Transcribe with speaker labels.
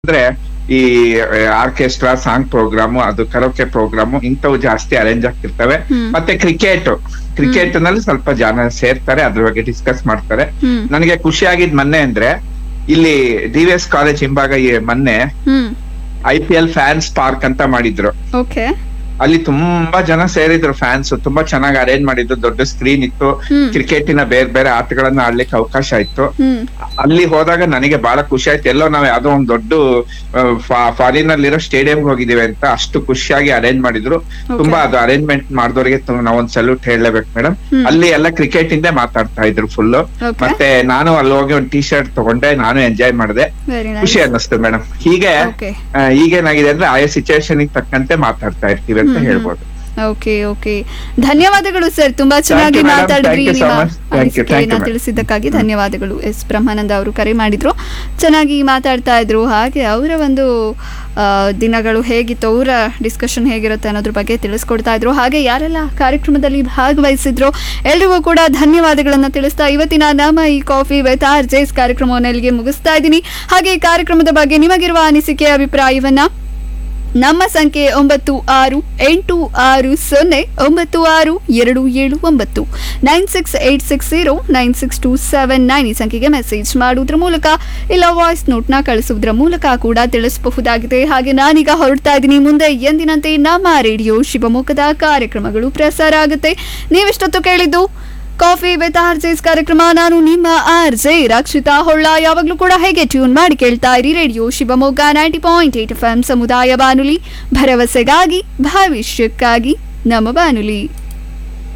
Speaker 1: ಅಂದ್ರೆ ಈ orchestra song program ಅದು ಕರೋಕೆ ಪ್ರೋಗ್ರಾಮು ಇಂಥವು ಜಾಸ್ತಿ ಅರೇಂಜ್ ಆಗ್ತಿರ್ತವೆ
Speaker 2: ಹ್ಮ್.
Speaker 1: ಮತ್ತೆ ಕ್ರಿಕೆಟ್ ಕ್ರಿಕೆಟ್ ನಲ್ಲಿ ಸ್ವಲ್ಪ ಜನ ಸೇರ್ತಾರೆ ಅದ್ರ ಬಗ್ಗೆ ಡಿಸ್ಕಸ್ ಮಾಡ್ತಾರೆ
Speaker 2: ಹ್ಮ್
Speaker 1: ನನಗೆ ಖುಷಿ ಆಗಿದ್ ಮೊನ್ನೆ ಅಂದ್ರೆ ಇಲ್ಲಿ ಡಿ ವಿ ಎಸ್ ಕಾಲೇಜ್ ಹಿಂಭಾಗ ಈ ಮೊನ್ನೆ
Speaker 2: hmm
Speaker 1: I P L fans park ಅಂತ ಮಾಡಿದ್ರು
Speaker 2: ಓಕೆ
Speaker 1: ಅಲ್ಲಿ ತುಂಬಾ ಜನ ಸೇರಿದ್ರು ಫ್ಯಾನ್ಸ್ ತುಂಬಾ ಚೆನ್ನಾಗಿ ಅರೇಂಜ್ ಮಾಡಿದ್ರು ದೊಡ್ಡ ಸ್ಕ್ರೀನ್ ಇತ್ತು
Speaker 2: ಹ್ಮ್.
Speaker 1: ಕ್ರಿಕೆಟಿನ ಬೇರೆ ಬೇರೆ ಆಟಗಳನ್ನ ಆಡ್ಲಿಕ್ಕೆ ಅವಕಾಶ ಇತ್ತು
Speaker 2: ಹ್ಮ್
Speaker 1: ಅಲ್ಲಿ ಹೋದಾಗ ನನಗೆ ಬಹಳ ಖುಷಿ ಆಯ್ತು ಎಲ್ಲೋ ನಾವ್ ಯಾವ್ದೋ ಒಂದ್ ದೊಡ್ಡ ಫಾರಿನ್ ಅಲ್ಲಿರೋ ಸ್ಟೇಡಿಯಂ ಹೋಗಿದೀವಿ ಅಂತ ಅಷ್ಟು ಖುಷಿಯಾಗಿ ಅರೇಂಜ್ ಮಾಡಿದ್ರು ತುಂಬಾ ಅದು ಅರೇಂಜ್ಮೆಂಟ್ ಮಾಡಿದವರಿಗೆ ನಾವೊಂದ್ ಸಲ್ಯೂಟ್ ಹೇಳಲೇಬೇಕು ಮೇಡಮ್
Speaker 2: ಹ್ಮ್.
Speaker 1: ಅಲ್ಲಿ ಎಲ್ಲ ಕ್ರಿಕೆಟ್ ಇಂದೇ ಮಾತಾಡ್ತಾ ಇದ್ರು ಫುಲ್
Speaker 2: Okay.
Speaker 1: ಮತ್ತೆ ನಾನು ಅಲ್ಲಿ ಹೋಗಿ ಒಂದ್ ಟಿ ಶರ್ಟ್ ತಗೊಂಡೆ ನಾನು ಎಂಜಾಯ್ ಮಾಡಿದೆ
Speaker 2: ವೆರಿ
Speaker 1: ಖುಷಿ
Speaker 2: ನೈಸ್
Speaker 1: ಅನ್ನಿಸ್ತು ಮೇಡಮ್ ಹೀಗೆ
Speaker 2: ಓಕೆ
Speaker 1: ಆ, ಈಗೇನಾಗಿದೆ ಅಂದ್ರೆ ಆಯಾ ಸಿಚುವೇಶನ್ ತಕ್ಕಂತೆ ಮಾತಾಡ್ತಾ ಇರ್ತೀವಿ ಅಂತ
Speaker 2: ಹ್ಮ್, ಹ್ಮ್.
Speaker 1: ಹೇಳ್ಬೋದು
Speaker 2: ಓಕೆ ಓಕೆ ಧನ್ಯವಾದಗಳು ಸರ್ ತುಂಬಾ ಚೆನ್ನಾಗಿ
Speaker 1: you, madam.
Speaker 2: ಮಾತಾಡಿದ್ರಿ
Speaker 1: Thank you so
Speaker 2: ನಿಮ್ಮ
Speaker 1: much. Thank you, thank you,
Speaker 2: ಅನಿಸಿಕೆಯನ್ನ
Speaker 1: madam.
Speaker 2: ತಿಳಿಸಿದ್ದಕ್ಕಾಗಿ ಧನ್ಯವಾದಗಳು ಎಸ್ ಬ್ರಹ್ಮಾನಂದ ಅವರು ಕರೆ ಮಾಡಿದ್ರು ಚೆನ್ನಾಗಿ ಮಾತಾಡ್ತಾ ಇದ್ರು ಹಾಗೆ ಅವರ ಒಂದು ಆ, ದಿನಗಳು ಹೇಗಿತ್ತು ಅವರ ಡಿಸ್ಕಷನ್ ಹೇಗಿರುತ್ತೆ ಅನ್ನೋದ್ರ ಬಗ್ಗೆ ತಿಳಿಸ್ಕೊಡ್ತಾ ಇದ್ರು ಹಾಗೆ ಯಾರೆಲ್ಲ ಕಾರ್ಯಕ್ರಮದಲ್ಲಿ ಭಾಗವಹಿಸಿದ್ರು ಎಲ್ರಿಗೂ ಕೂಡ ಧನ್ಯವಾದಗಳನ್ನ ತಿಳಿಸ್ತಾ ಇವತ್ತಿನ ನಮ್ಮ ಈ ಕಾಫಿ ವಿತ್ ಆರ್ ಜೇಸ್ ಕಾರ್ಯಕ್ರಮವನ್ನು ಇಲ್ಲಿಗೆ ಮುಗಿಸ್ತಾ ಇದ್ದೀನಿ ಹಾಗೆ ಈ ಕಾರ್ಯಕ್ರಮದ ಬಗ್ಗೆ ನಿಮಗಿರುವ ಅನಿಸಿಕೆ ಅಭಿಪ್ರಾಯವನ್ನ ನಮ್ಮ ಸಂಖ್ಯೆ ಒಂಬತ್ತು ಆರು ಎಂಟು ಆರು ಸೊನ್ನೆ ಒಂಬತ್ತು ಆರು ಎರಡು ಏಳು ಒಂಬತ್ತು nine six eight six zero nine six two seven nine ಈ ಸಂಖ್ಯೆಗೆ ಮೆಸೇಜ್ ಮಾಡುವುದರ ಮೂಲಕ ಇಲ್ಲ ವಾಯ್ಸ್ ನೋಟ್ನ ಕಳಿಸುವುದರ ಮೂಲಕ ಕೂಡ ತಿಳಿಸಬಹುದಾಗಿದೆ ಹಾಗೆ ನಾನೀಗ ಹೊರಡ್ತಾ ಇದ್ದೀನಿ ಮುಂದೆ ಎಂದಿನಂತೆ ನಮ್ಮ ರೇಡಿಯೋ ಶಿವಮೊಗ್ಗದ ಕಾರ್ಯಕ್ರಮಗಳು ಪ್ರಸಾರ ಆಗುತ್ತೆ ನೀವೆಷ್ಟೊತ್ತು ಕೇಳಿದ್ದು ಕಾಫಿ ವಿತ್ ಆರ್ ಜೆಸ್ ಕಾರ್ಯಕ್ರಮ ನಾನು ನಿಮ್ಮ ಆರ್ ಜೆ ರಕ್ಷಿತಾ ಹೊಳ್ಳ ಯಾವಾಗಲೂ ಕೂಡ ಹೇಗೆ ಟ್ಯೂನ್ ಮಾಡಿ ಕೇಳ್ತಾ ಇರಿ radio Shivamogga ninety point eight F M ಸಮುದಾಯ ಬಾನುಲಿ ಭರವಸೆಗಾಗಿ ಭವಿಷ್ಯಕ್ಕಾಗಿ ನಮ್ಮ ಬಾನುಲಿ